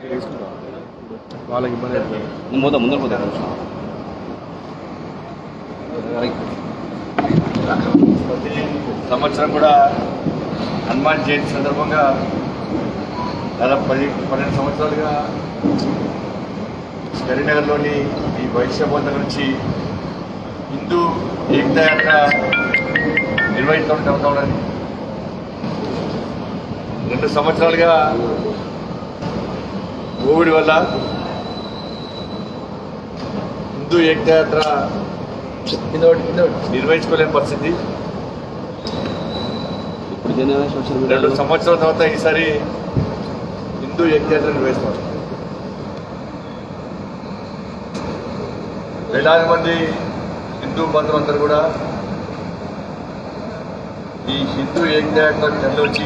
వాళ్ళకి ఇబ్బంది అవుతుంది ముందు పోతా ముందర పోతా ప్రతి సంవత్సరం కూడా హనుమాన్ జయంతి సందర్భంగా దాదాపు పది పన్నెండు సంవత్సరాలుగా కరీంనగర్లోని ఈ వైశ్య బంధం నుంచి హిందూ ఏకతా యాత్ర నిర్వహిస్తూ జరుగుతూ ఉన్నది రెండు సంవత్సరాలుగా కోవిడ్ వల్ల హిందూ ఏకతా యాత్ర నిర్వహించుకోలేని పరిస్థితి ఇప్పుడు ఇదేనా సోషల్ రెండు మీడియాలో సంవత్సరాల తర్వాత ఈసారి హిందూ యజ్ఞయాత్ర నిర్వహిస్తారు వేలాది మంది హిందూ బంధువులందరూ కూడా ఈ హిందూ యజ్ఞయాత్ర తరలివచ్చి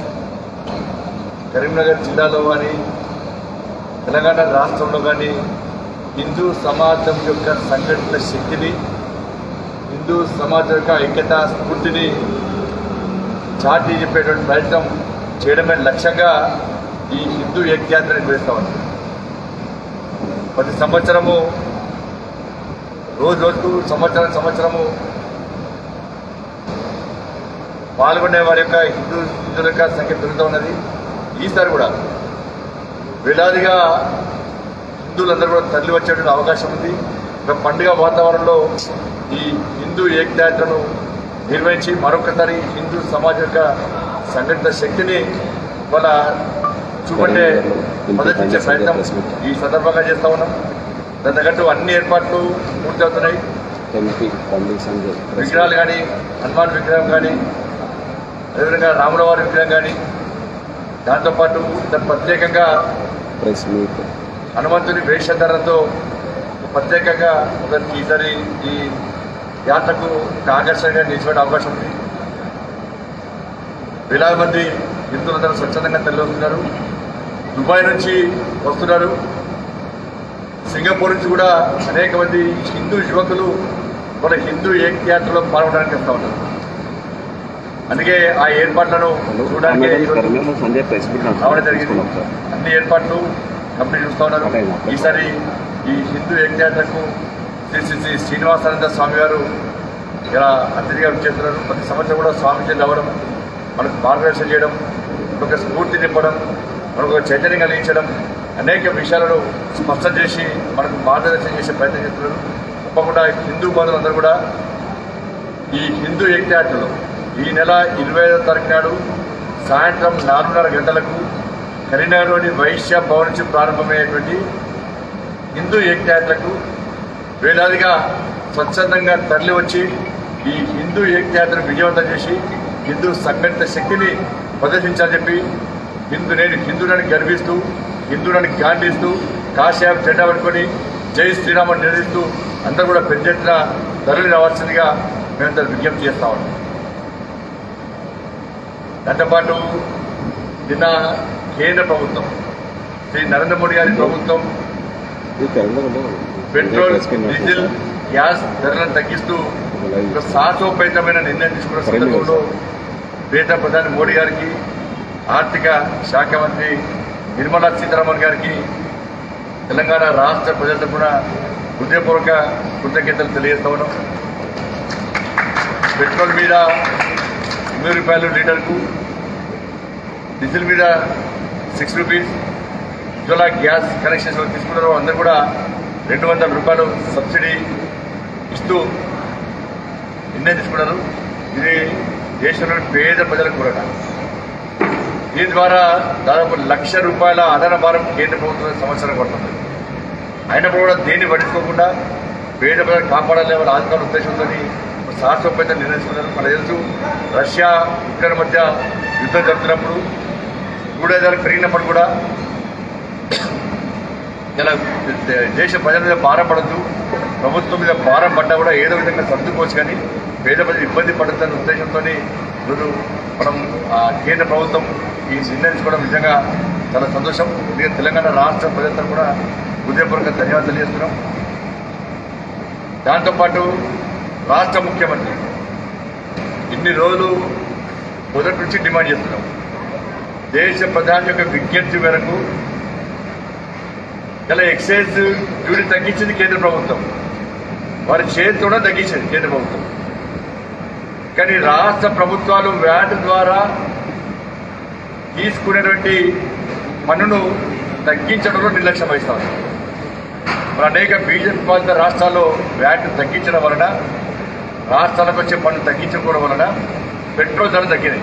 కరీంనగర్ జిల్లాలో కానీ తెలంగాణ రాష్ట్రంలో కానీ హిందూ సమాజం యొక్క సంఘటిత శక్తిని హిందూ సమాజం యొక్క ఐక్యత స్ఫూర్తిని చాటి చెప్పేటువంటి ప్రయత్నం చేయడమే లక్ష్యంగా ఈ హిందూ యజ్ఞయాత్ర నిర్వహిస్తా ఉంది ప్రతి సంవత్సరము రోజు రోజుకు సంవత్సరం సంవత్సరము పాల్గొనే వారి యొక్క హిందూ హిందువుల యొక్క సంఖ్య పెరుగుతూ ఉన్నది ఈసారి కూడా వేలాదిగా హిందువులందరూ కూడా తరలి వచ్చేటువంటి అవకాశం ఉంది ఒక పండుగ వాతావరణంలో ఈ హిందూ ఏకయాత్రను నిర్వహించి మరొకసారి హిందూ సమాజం యొక్క సంఘటిత శక్తిని వాళ్ళ చూపట్టే ప్రదర్శించే ప్రయత్నం ఈ సందర్భంగా చేస్తా ఉన్నాం దాని తగ్గట్టు అన్ని ఏర్పాట్లు పూర్తవుతున్నాయి ఎంపీ పబ్లిక్ సంఘ విగ్రహాలు కానీ హనుమాన్ విగ్రహం కానీ అదేవిధంగా రాముల వారి విగ్రహం కానీ దాంతోపాటు దాని ప్రత్యేకంగా ప్రెస్ మీట్ హనుమంతుని వేషధారణతో ప్రత్యేకంగా ఒకరికి ఈసారి ఈ యాత్రకు ఒక ఆకర్షణగా నిలిచిపోయే అవకాశం ఉంది వేలాది మంది హిందువులందరూ స్వచ్ఛందంగా తరలివస్తున్నారు దుబాయ్ నుంచి వస్తున్నారు సింగపూర్ నుంచి కూడా అనేక మంది హిందూ యువకులు వాళ్ళ హిందూ ఏకయాత్రలో పాల్గొనడానికి వస్తూ ఉన్నారు అందుకే ఆ ఏర్పాట్లను చూడడానికి ఈరోజు సంజయ్ ప్రెస్ మీట్ రావడం జరిగింది అన్ని ఏర్పాట్లు కంపెనీ చూస్తా ఉన్నారు ఈసారి ఈ హిందూ యజ్ఞయాత్రకు శ్రీ శ్రీ శ్రీ శ్రీనివాసానంద స్వామి గారు ఇలా అతిథిగా చేస్తున్నారు ప్రతి సంవత్సరం కూడా స్వామిజీ రావడం మనకు మార్గదర్శనం చేయడం ఒక స్ఫూర్తి నింపడం మనకు ఒక చైతన్యం కలిగించడం అనేక విషయాలను స్పష్టం చేసి మనకు మార్గదర్శనం చేసే ప్రయత్నం చేస్తున్నారు తప్పకుండా హిందూ బంధువులందరూ కూడా ఈ హిందూ యజ్ఞయాత్రలో ఈ నెల ఇరవై ఐదో తారీఖు నాడు సాయంత్రం నాలుగున్నర గంటలకు కరీంనగర్లోని వైశ్య భవన్ నుంచి ప్రారంభమయ్యేటువంటి హిందూ యజ్ఞయాత్రకు వేలాదిగా స్వచ్ఛందంగా తరలి వచ్చి ఈ హిందూ యజ్ఞయాత్ర విజయవంతం చేసి హిందూ సంఘటిత శక్తిని ప్రదర్శించాలని చెప్పి హిందూ నేను హిందువులని గర్విస్తూ హిందువులని గాండిస్తూ కాశ్యాప్ జెండా పట్టుకొని జై శ్రీరామని నిర్వహిస్తూ అందరూ కూడా పెద్ద ఎత్తున తరలి రావాల్సిందిగా మేమంతా విజ్ఞప్తి చేస్తా ఉన్నాం దాంతోపాటు నిన్న కేంద్ర ప్రభుత్వం శ్రీ నరేంద్ర మోడీ గారి ప్రభుత్వం పెట్రోల్ డీజిల్ గ్యాస్ ధరలను తగ్గిస్తూ ఒక సాహసోపేతమైన నిర్ణయం తీసుకున్న సందర్భంలో పేద ప్రధాని మోడీ గారికి ఆర్థిక శాఖ మంత్రి నిర్మలా సీతారామన్ గారికి తెలంగాణ రాష్ట్ర ప్రజల తరఫున హృదయపూర్వక కృతజ్ఞతలు తెలియజేస్తా ఉన్నాం పెట్రోల్ మీద ఎనిమిది రూపాయలు లీటర్కు డీజిల్ మీద six rupees Ujjwala gas connections తీసుకున్నారో అందరూ కూడా రెండు వందల రూపాయలు సబ్సిడీ ఇస్తూ నిర్ణయం తీసుకున్నారు ఇది దేశంలోని పేద ప్రజలకు కూడా దీని ద్వారా దాదాపు లక్ష రూపాయల అదన భారం కేంద్ర ప్రభుత్వం సంవత్సరం పడుతుంది అయినప్పుడు కూడా దేన్ని పట్టించుకోకుండా పేద ప్రజలు కాపాడాలి వాళ్ళ ఆధికారుల ఉద్దేశంతో సాహసోపేత నిర్ణయించుకున్నారు మన తెలుసు రష్యా ఉక్రెయిన్ మధ్య యుద్ధం జరుగుతున్నప్పుడు గూఢాధారాలు పెరిగినప్పుడు కూడా ఇలా దేశ ప్రజల మీద భారం పడద్దు ప్రభుత్వం మీద భారం పడ్డా కూడా ఏదో విధంగా సర్దుకోవచ్చు కానీ పేద ప్రజలు ఇబ్బంది పడుతున్న ఉద్దేశంతో ఈరోజు మనం ఆ, కేంద్ర ప్రభుత్వం ఈ నిర్ణయం తీసుకోవడం నిజంగా చాలా సంతోషం ఎందుకంటే తెలంగాణ రాష్ట్ర ప్రజలతో కూడా హృదయపూర్వక ధన్యవాదాలు తెలియజేస్తున్నాం దాంతోపాటు రాష్ట్ర ముఖ్యమంత్రి ఇన్ని రోజులు మొదటి నుంచి డిమాండ్ చేస్తున్నాం దేశ ప్రధాని యొక్క విజ్ఞప్తి మేరకు ఇలా ఎక్సైజ్ డ్యూటీ తగ్గించింది కేంద్ర ప్రభుత్వం వారి చేతితోనే తగ్గించింది కేంద్ర ప్రభుత్వం కానీ రాష్ట్ర ప్రభుత్వాలు వ్యాట్ ద్వారా తీసుకునేటువంటి పన్నును తగ్గించడంలో నిర్లక్ష్యం వహిస్తారు మరి అనేక బీజేపీ పాలిత రాష్ట్రాల్లో వ్యాట్ తగ్గించడం వలన రాష్ట్రాలకు వచ్చే పన్ను తగ్గించకపోవడం వలన పెట్రోల్ ధర తగ్గినాయి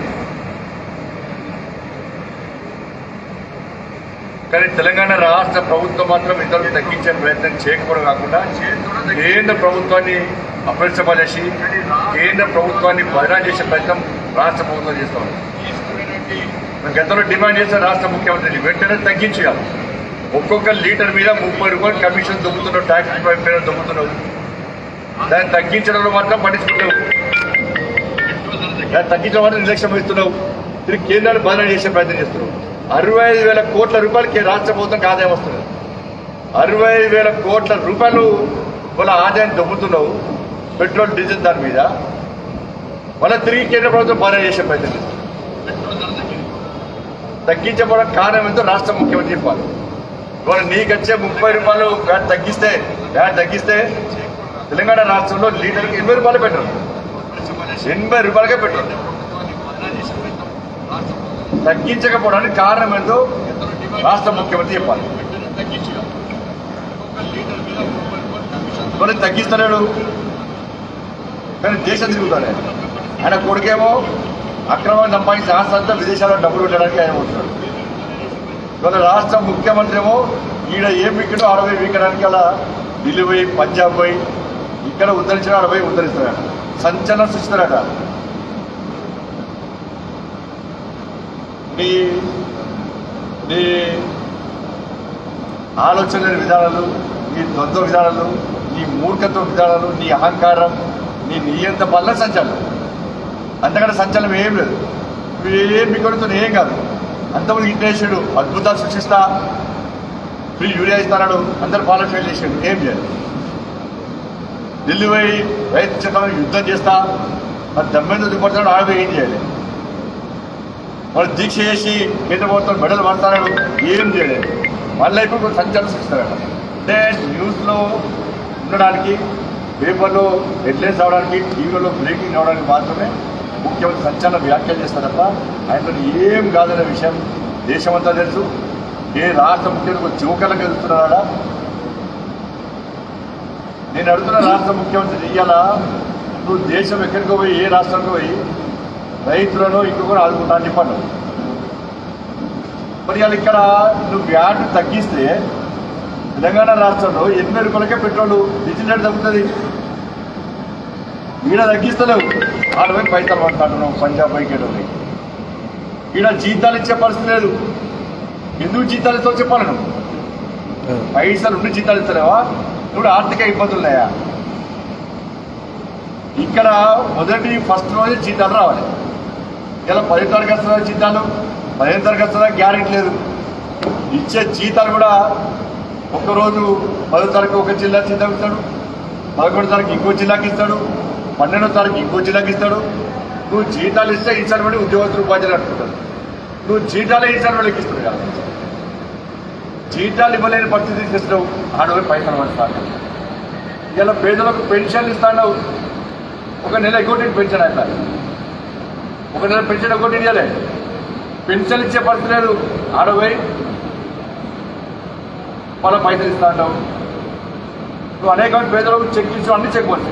కానీ తెలంగాణ రాష్ట్ర ప్రభుత్వం మాత్రం ఇతరులు తగ్గించే ప్రయత్నం చేయకపోవడం కాకుండా కేంద్ర ప్రభుత్వాన్ని అప్రచమలేసి కేంద్ర ప్రభుత్వాన్ని బదనాం చేసే ప్రయత్నం రాష్ట్ర ప్రభుత్వం చేస్తా ఉంది గతంలో డిమాండ్ చేసిన రాష్ట్ర ముఖ్యమంత్రిని వెంటనే తగ్గించాలి ఒక్కొక్క లీటర్ మీద ముప్పై రూపాయలు కమిషన్ దొబ్బుతున్నావు ట్యాక్స్ పేరు దొబ్బుతున్నావు దాన్ని తగ్గించడంలో మాత్రం పట్టించుకుంటావు దాన్ని తగ్గించడం మాత్రం నిర్లక్ష్యం వహిస్తున్నావు తిరిగి కేంద్రాన్ని బదనాం చేసే ప్రయత్నం చేస్తున్నావు అరవై ఐదు వేల కోట్ల రూపాయలకి రాష్ట్ర ప్రభుత్వం ఆదాయం వస్తుంది అరవై ఐదు వేల కోట్ల రూపాయలు వాళ్ళ ఆదాయం దొబ్బుతున్నావు పెట్రోల్ డీజిల్ దాని మీద మళ్ళీ తిరిగి కేంద్ర ప్రభుత్వం బదనాం చేసే ప్రయత్నం చేస్తుంది తగ్గించబడడం కారణం ఎంతో రాష్ట్ర ముఖ్యమంత్రి చెప్పాలి ఇవాళ నీకు వచ్చే ముప్పై రూపాయలు వ్యాట్ తగ్గిస్తే వ్యాట్ తగ్గిస్తే తెలంగాణ రాష్ట్రంలో లీటర్కి ఎనభై రూపాయలు పెట్రోల్ ఎనభై రూపాయలకే పెట్రోల్ తగ్గించకపోవడానికి కారణం ఏంటో రాష్ట్ర ముఖ్యమంత్రి చెప్పాలి మరి తగ్గిస్తున్నాడు కానీ దేశం తిరుగుతాడు ఆయన. ఆయన కొడుకేమో అక్రమంగా సంపాదించిన ఆస్తి అంతా విదేశాల్లో డబ్బులు ఉండడానికి ఆయన పోతున్నాడు ఇవాళ రాష్ట్ర ముఖ్యమంత్రి ఏమో ఈడ ఏం వికెటో అరవై వీకడానికి అలా ఢిల్లీ పోయి పంజాబ్ పోయి ఇక్కడ ఉద్ధరించిన అరవై ఉద్ధరిస్తున్నాడు సంచలనం సృష్టిస్తారట నీ నీ ఆలోచన విధానాలు నీ ద్వంద్వ విధానాలు నీ మూర్ఖత్వ విధానాలు నీ అహంకారం నీ నియంత వల్ల సంచలనం అంతకంటే సంచలనం ఏం లేదు నువ్వు ఏం బిగ్గడుతో ఏం కాదు అంతమంది ఇంటేసాడు అద్భుతాలు సృష్టిస్తా ఫ్రీ యూరియా ఇస్తాడు అందరు పాలన ఫెయిల్ చేసాడు ఏం చేయడు ఢిల్లీ పోయి రైతు చట్టం యుద్ధం చేస్తా మరి దమ్మెందు దిగబడుతున్నాడు ఆడ ఏం చేయాలి వాళ్ళు దీక్ష చేసి కేంద్ర ప్రభుత్వం మెడలు పడతాడు ఏం చేయలేదు మళ్ళీ ఇప్పుడు సంచలనం సృష్టిస్తారట అంటే న్యూస్లో ఉండడానికి పేపర్లో హెడ్లైన్స్ అవడానికి టీవీలో బ్రేకింగ్ అవడానికి మాత్రమే ముఖ్యమంత్రి సంచలన వ్యాఖ్యలు చేస్తారు తప్ప ఆయనతో ఏం కాదనే విషయం దేశమంతా తెలుసు ఏ రాష్ట్ర ముఖ్యమంత్రి చివకలకు వెళ్తున్నాడా నేను అడుగుతున్న రాష్ట్ర ముఖ్యమంత్రి చెయ్యాలా నువ్వు దేశం ఎక్కడికో పోయి ఏ రాష్ట్రానికి పోయి రైతులను ఇంకొకరు ఆదుకుంటా అని చెప్పాను మరి వాళ్ళు ఇక్కడ నువ్వు వ్యాట్ తగ్గిస్తే తెలంగాణ రాష్ట్రంలో ఎనభై రూపాయలకే పెట్రోల్ డీజిల్ రేట్ తగ్గుతుంది ఈడ తగ్గిస్తలేవు ఆడ పోయి పైసలు పడుతున్నావు పంజాబ్ బైకేటో ఈడ జీతాలు ఇచ్చే పరిస్థితి లేదు ఎందుకు జీతాలు ఇస్తావు చెప్పాలి నువ్వు పైసలు ఉండి జీతాలు ఇస్తలేవా ఇప్పుడు ఆర్థిక ఇబ్బందులు ఉన్నాయా ఇక్కడ మొదటి ఫస్ట్ రోజు జీతాలు రావాలి ఇలా పది తారీఖు వస్తుందా జీతాలు పదిహేను తారీఖు వస్తుందా గ్యారెంటీ లేదు ఇచ్చే జీతాలు కూడా ఒక్కరోజు పదో తారీఖు ఒక జిల్లా జీతం ఇస్తాడు పదకొండు తారీఖు ఇంకో జిల్లాకి ఇస్తాడు పన్నెండో తారీఖు ఇంకో జిల్లాకి ఇస్తాడు నువ్వు జీతాలు ఇస్తే ఇచ్చారు పడి ఉద్యోగస్తులు ఉపాధ్యాయులు అంటుకుంటారు నువ్వు జీతాలే ఇచ్చారు వాళ్ళకి ఇస్తుంది కదా జీతాలు ఇవ్వలేని పరిస్థితి తీసుకొచ్చినావు ఆడవారి పైసలు పడతాను ఇలా పేదలకు పెన్షన్లు ఇస్తాను ఒక నెల ఎగ్గొట్టి పెన్షన్ అవుతారు ఒక నెల పెన్షన్ ఎగ్గొట్టి ఇవ్వలే పెన్షన్ ఇచ్చే పరిస్థితి లేదు ఆడపోయి వాళ్ళ పైసలు ఇస్తా అంటావు నువ్వు అనేక పేదలకు చెక్ ఇచ్చి అన్ని చెక్ పోతాయి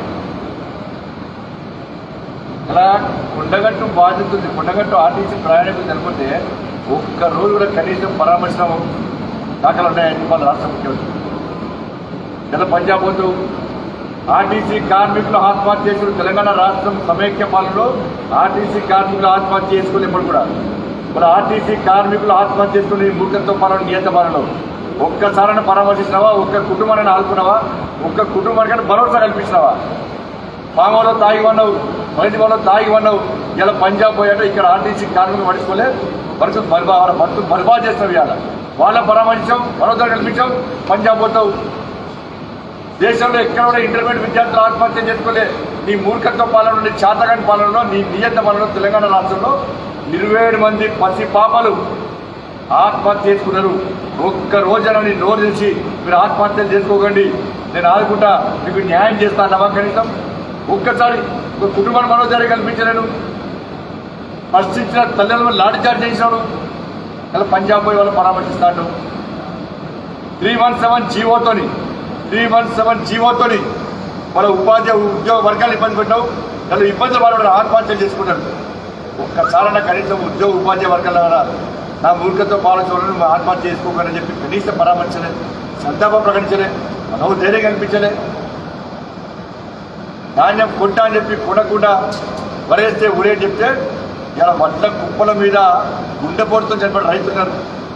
అలా కొండగట్టు బాధ్యత ఉంది కొండగట్టు ఆర్టీసీ ప్రయాణికులు తెలిపితే ఒక్క రోజు కూడా కనీసం పరామర్శనం దాఖలు ఉన్నాయని వాళ్ళ రాష్ట్ర ముఖ్యమంత్రి ఇలా పంజాబ్ పోతూ ఆర్టీసీ కార్మికులు ఆత్మహత్య చేసుకుని తెలంగాణ రాష్ట్రం సమైక్య పాలనలో ఆర్టీసీ కార్మికులు ఆత్మహత్య చేసుకుని ఇప్పుడు కూడా మన ఆర్టీసీ కార్మికులు ఆత్మహత్య చేసుకుని మూర్ఖత్వ పాలన నియంత పాలనలో ఒక్కసారైనా పరామర్శించినావా ఒక్క కుటుంబాన్ని ఆదుకున్నావా ఒక్క కుటుంబానికైనా భరోసా కల్పించినావా పామలో తాగి ఉన్నావు బయటి వాళ్ళు తాగి ఉన్నావు ఇలా పంజాబ్ పోయాట ఇక్కడ ఆర్టీసీ కార్మికులు పడుచుకోలే బతుకు బర్బా వాళ్ళ బతుకు బర్బాద్ చేస్తావు ఇవాళ వాళ్ళ పరామర్శించాం భరోసా కల్పించాం పంజాబ్ పోతావు దేశంలో ఎక్కడ కూడా ఇంటర్మీడియట్ విద్యార్థులు ఆత్మహత్య చేసుకోలే నీ మూర్ఖత్వ పాలన నీ చాతగాని పాలనలో నీ నియంత పాలనలో తెలంగాణ రాష్ట్రంలో ఇరవై ఏడు మంది పసి పాపలు ఆత్మహత్య చేసుకున్నారు ఒక్క రోజున నీ నోరు తెచ్చి మీరు ఆత్మహత్యలు చేసుకోకండి నేను ఆదుకుంటా మీకు న్యాయం చేస్తా నమ్మకం కనీసం ఒక్కసారి ఒక కుటుంబాన్ని మనోజారి కల్పించలేను ఫస్ట్ ఇచ్చిన తల్లిదండ్రులు లాఠీ చార్జ్ చేసినాడు ఇలా పంజాబ్ పోయి వాళ్ళు పరామర్శిస్తాడు త్రీ వన్ సెవెన్ జీవోతోని త్రీ వన్ సెవెన్ జీవోతోని వాళ్ళ ఉపాధ్యాయ ఉద్యోగ వర్గాలు ఇబ్బంది పెట్టావు వాళ్ళు ఇబ్బందులు వాళ్ళు ఆత్మహత్యలు చేసుకున్నారు ఒక్కసారన్నా కనీసం ఉద్యోగ ఉపాధ్యాయ వర్గాల ద్వారా నా మూర్ఖతో పాలించవాలని ఆత్మహత్య చేసుకోకని చెప్పి కనీసం పరామర్శలే సంతాపం ప్రకటించలే మనవు ధైర్యం కనిపించలే ధాన్యం కొంటా అని చెప్పి కొనకుండా వరేస్తే ఊరే చెప్తే ఇలా వడ్ల కుప్పల మీద గుండెపోటుతో చనిపోయిన రైతున్నారు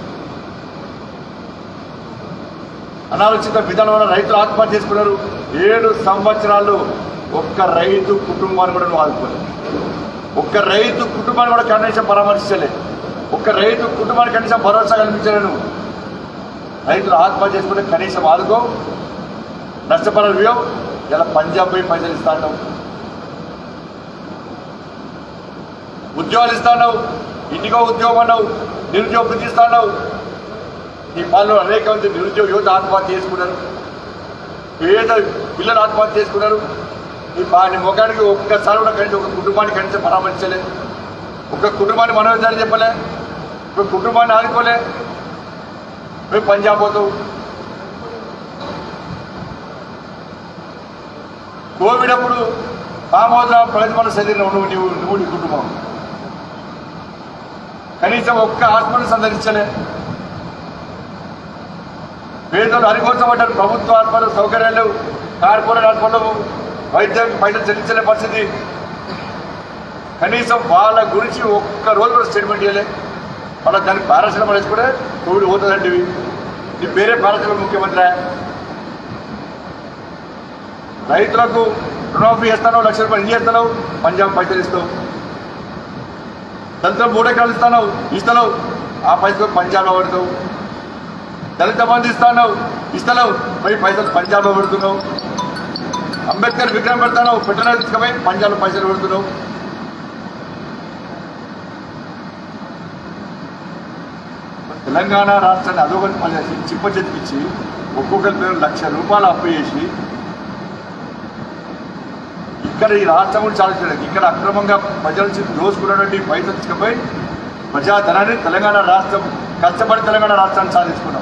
అనాలోచిత విధానం వల్ల రైతులు ఆత్మహత్య చేసుకున్నారు ఏడు సంవత్సరాలు ఒక్క రైతు కుటుంబాన్ని కూడా నువ్వు ఆదుకోలేదు ఒక్క రైతు కుటుంబాన్ని కూడా కనీసం పరామర్శించలే ఒక్క రైతు కుటుంబానికి కనీసం భరోసా కల్పించలేను రైతులు ఆత్మహత్య చేసుకుంటే కనీసం ఆదుకో నష్టపరాలు ఇవ్వవు ఇలా పంజాబ్ పోయి పైసలు ఇస్తా ఉన్నావు ఉద్యోగాలు ఇస్తా ఉన్నావు ఇంటికో ఉద్యోగం అన్నావు నిరుద్యోగ వృత్తి ఇస్తా ఉన్నావు ఈ పాలలో అనేక మంది నిరుద్యోగ యువత ఆత్మహత్య చేసుకున్నారు పేద పిల్లలు ఆత్మహత్య చేసుకున్నారు ఈ వాని ముఖానికి ఒక్కసారి కూడా కనీసం ఒక కుటుంబాన్ని కనీసం పరామర్శలే ఒక కుటుంబాన్ని మనోవిధానం చెప్పలే ఒక కుటుంబాన్ని ఆదుకోలే మేము పంజాబ్ పోతావు కోవిడ్ అప్పుడు ఆమోద ప్రతిమల శరీరం నువ్వు నువ్వు నువ్వు నీ కుటుంబం కనీసం ఒక్క హాస్పిటల్ సందర్శించలే పేదలు అరిగోసపడ్డారు ప్రభుత్వ హాస్పిటల్ సౌకర్యాలు కార్పొరేట్ హాస్పిటల్ వైద్యం పైసలు చెల్లించలే పరిస్థితి కనీసం వాళ్ళ గురించి ఒక్క రోజు కూడా స్టేట్మెంట్ చేయలే వాళ్ళ దానికి పారాశ్రమం వేసుకుంటే కోవిడ్ పోతుందండి ఇవి. నీ పేరే పారాశ్రమ ముఖ్యమంత్రి రైతులకు రుణమాఫీ చేస్తాను లక్ష రూపాయలు ఇల్లు చేస్తాను పంజాబ్ పైసలు ఇస్తావు దళితులకు మూడు ఎకరాలు ఇస్తాను ఇస్తాను ఆ పైసలు పంజాబ్లో పడతావు దళిత మంది ఇస్తాను ఇస్తాను పోయి పైసలు పంజాబ్లో పెడుతున్నావు అంబేద్కర్ విగ్రహం పెడతాను పెట్టిన తీసుకుపోయి పంజాబ్లో పైసలు పెడుతున్నావు తెలంగాణ రాష్ట్రాన్ని అదోగతి మళ్ళీ చిప్ప చెతికిచ్చి ఒక్కొక్కరి పేరు లక్ష రూపాయలు అప్పు చేసి ఇక్కడ ఈ రాష్ట్రం గురించి ఆలోచించలేదు ఇక్కడ అక్రమంగా ప్రజల నుంచి దోసుకున్నటువంటి పైసలు తీసుకుపోయి ప్రజాధనాన్ని తెలంగాణ రాష్ట్రం కష్టపడి తెలంగాణ రాష్ట్రాన్ని సాధించుకున్నాం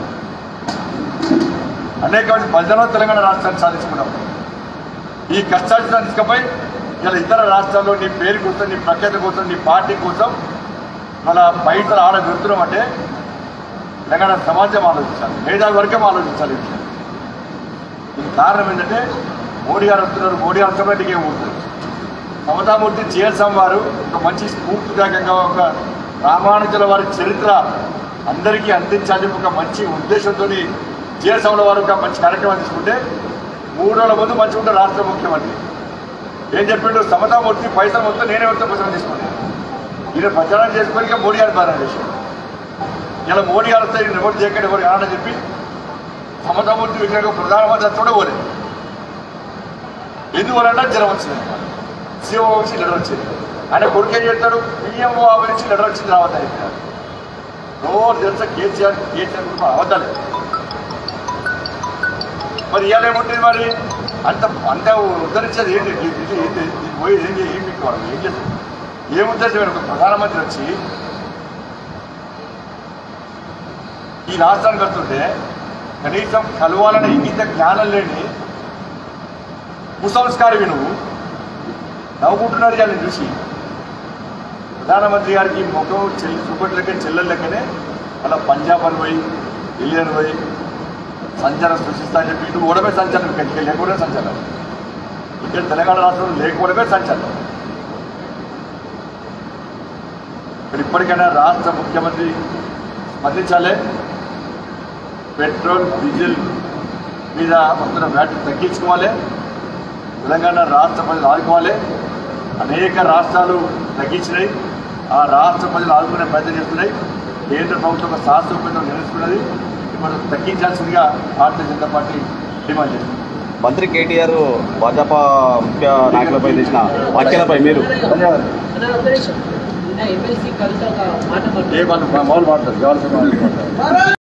అనేక మంది ప్రజలను తెలంగాణ రాష్ట్రాన్ని సాధించుకున్నాం ఈ కష్టాన్ని తీసుకుపోయి ఇలా ఇతర రాష్ట్రాల్లో నీ పేరు కోసం నీ ప్రఖ్యాతి కోసం నీ పార్టీ కోసం మన పైసలు ఆడ పెడుతున్నాం అంటే తెలంగాణ సమాజం ఆలోచించాలి మేధావి వర్గం ఆలోచించాలి ఈ విషయం దీనికి కారణం ఏంటంటే మోడీ గారు వస్తున్నారు మోడీ గారు ఆటోమేటిక్గా ఏమవుతుంది సమతామూర్తి జిఎస్ఎం వారు ఒక మంచి స్ఫూర్తిదాయకంగా ఒక రామానుజుల వారి చరిత్ర అందరికీ అందించాలని ఒక మంచి ఉద్దేశంతో జిఎస్ఎంల వారు ఒక మంచి కార్యక్రమం తీసుకుంటే మూడు రోజుల ముందు మంచిగా ఉంటే రాష్ట్ర ముఖ్యమంత్రి ఏం చెప్పిండు సమతామూర్తి పైసలు మొత్తం నేనే వస్తే ప్రచారం తీసుకున్నాను ఈయన ప్రచారం చేసుకొని మోడీ గారి ప్రచారం చేశాడు ఇలా మోడీ గారు వస్తే ఈయన ఎవరు చేయకండి ఎవరు కాదని చెప్పి సమతామూర్తి విగ్రహం ప్రధానమంత్రి చూడ పోలేదు ఎందువలన జ్వరం వచ్చింది సీఓ వచ్చి లెటర్ వచ్చింది ఆయన కొడుకు ఏం చేస్తాడు పిఎంఓ ఆఫీస్ నుంచి లెటర్ వచ్చింది రావద్దా రోజు తెలుసా కేసీఆర్ కేసీఆర్ కూడా అవద్దాలి మరి ఇవాళ ఏముంటుంది మరి అంత అంత ఉద్ధరించేది ఏంటి ఇది- ఇది- ఇది- ఇది పోయి ఏం చేయ- ఏం మీకు వాళ్ళు ఏం చేస్తారు ఏం ఉద్దేశం ఒక ప్రధానమంత్రి వచ్చి ఈ రాష్ట్రానికి వస్తుంటే కనీసం కలవాలనే ఇంగిత జ్ఞానం లేని కుసంస్కారవి నువ్వు నవ్వుకుంటున్నారు ఇవాళ చూసి ప్రధానమంత్రి గారికి ముఖం చెల్లి చూపట్లకే చెల్లెల లెక్కనే అలా పంజాబ్ అని పోయి ఢిల్లీ అని పోయి సంచారం సృష్టిస్తా అని చెప్పి ఇటు ఓడమే సంచారం ఇక్కడ లేకపోతే సంచారం ఇక్కడ తెలంగాణ రాష్ట్రంలో లేకపోవడమే సంచారం ఇక్కడ ఇప్పటికైనా రాష్ట్ర ముఖ్యమంత్రి స్పందించాలి పెట్రోల్ డీజిల్ మీద మొత్తం వ్యాట్ తగ్గించుకోవాలి తెలంగాణ రాష్ట్ర ప్రజలు ఆదుకోవాలి అనేక రాష్ట్రాలు తగ్గించినాయి ఆ రాష్ట్ర ప్రజలు ఆదుకునే ప్రయత్నం చేస్తున్నాయి కేంద్ర ప్రభుత్వం ఒక శాస్త్రోపేతం నిర్వహిస్తున్నది ఇప్పుడు తగ్గించాల్సిందిగా భారతీయ జనతా పార్టీ డిమాండ్ చేస్తుంది మంత్రి కేటీఆర్ భాజపా ముఖ్య నాయకులపై చేసిన వ్యాఖ్యలపై మీరు ధన్యవాదాలు నిన్న ఎమ్మెల్సీ కవిత ఒక మాట ఏ వాళ్ళు మామూలు మాట్లాడతారు కావాల్సిన వాళ్ళు మాట్లాడతారు